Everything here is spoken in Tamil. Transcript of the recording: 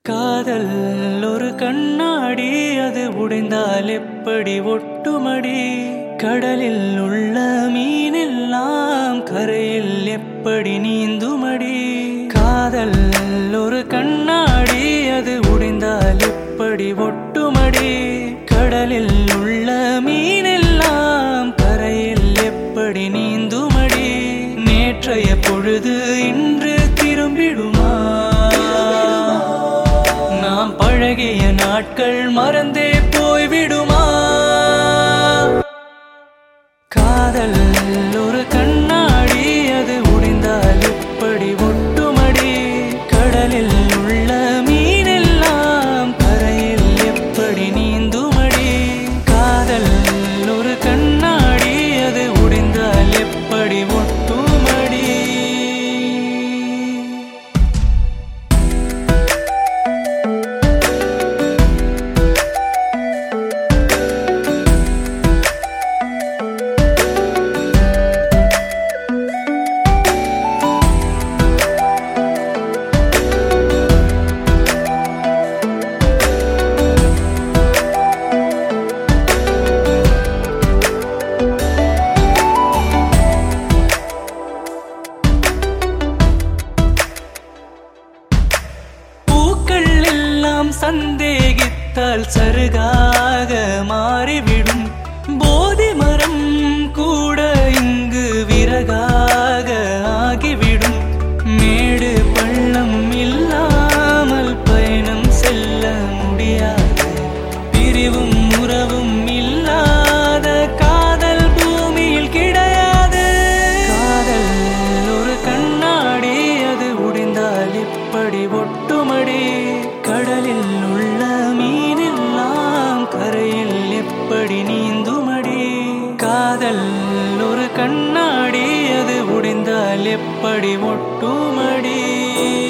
காதல் ஒரு கண்ணாடி அது உடைந்தால் எப்படி ஒட்டுமடி கடலில் உள்ள மீனெல்லாம் கரையில் எப்படி நீந்துமடி காதல் ஒரு கண்ணாடி அது உடைந்தால் எப்படி ஒட்டுமடி கடலில் உள்ள மீனெல்லாம் கரையில் எப்படி நீந்துமடி நேற்றைய பொழுது இன்று திரும்பிடுமா நாம் பழகிய நாட்கள் மறந்தே போய்விடுமா காதல் ஒரு கண்ணாடி அது உடைந்தால் எப்படி ஒட்டுமடி கடலில் உள்ள மீனெல்லாம் கரையில் எப்படி நீந்துமடி காதல் ஒரு கண்ணாடி அது உடைந்தால் எப்படி ஒட்டுமடி பூக்கள் எல்லாம் சந்தேகித்தால் சருகாக மாறிவிடும் போதி மரம் கூட இங்கு விறகாக ஆகிவிடும் மேடு பள்ளம் இல்லாமல் பயணம் செல்ல முடியாது பிரிவும் உறவும் இல்லாத காதல் பூமியில் கிடையாது காதல் ஒரு கண்ணாடி அது உடைந்தால் எப்படி ஒட்டுமடி கடலில் உள்ள மீனெல்லாம் கரையில் எப்படி நீந்துமடி காதல் ஒரு கண்ணாடி அது உடைந்தால் எப்படி ஒட்டுமடி